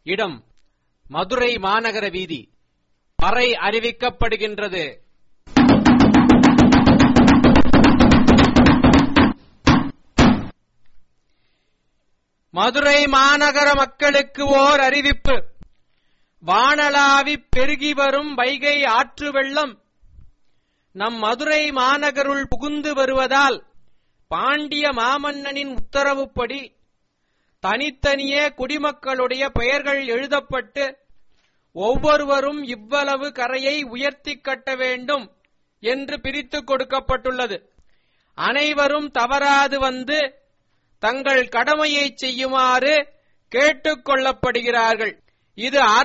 இடம் மதுரை மாநகர வீதி பறை அறிவிக்கப்படுகின்றது மதுரை மாநகர மக்களுக்கு ஓர் அறிவிப்பு வானளாவி பெருகி வரும் வைகை ஆற்று வெள்ளம் நம் மதுரை மாநகருள் புகுந்து வருவதால் பாண்டிய மாமன்னனின் உத்தரவுப்படி தனித்தனியே குடிமக்களுடைய பெயர்கள் எழுதப்பட்டு ஒவ்வொருவரும் இவ்வளவு கரையை உயர்த்தி கட்ட வேண்டும் என்று பிரித்துக் கொடுக்கப்பட்டுள்ளது அனைவரும் தவறாது வந்து தங்கள் கடமையை செய்யுமாறு கேட்டுக் கொள்ளப்படுகிறார்கள் இது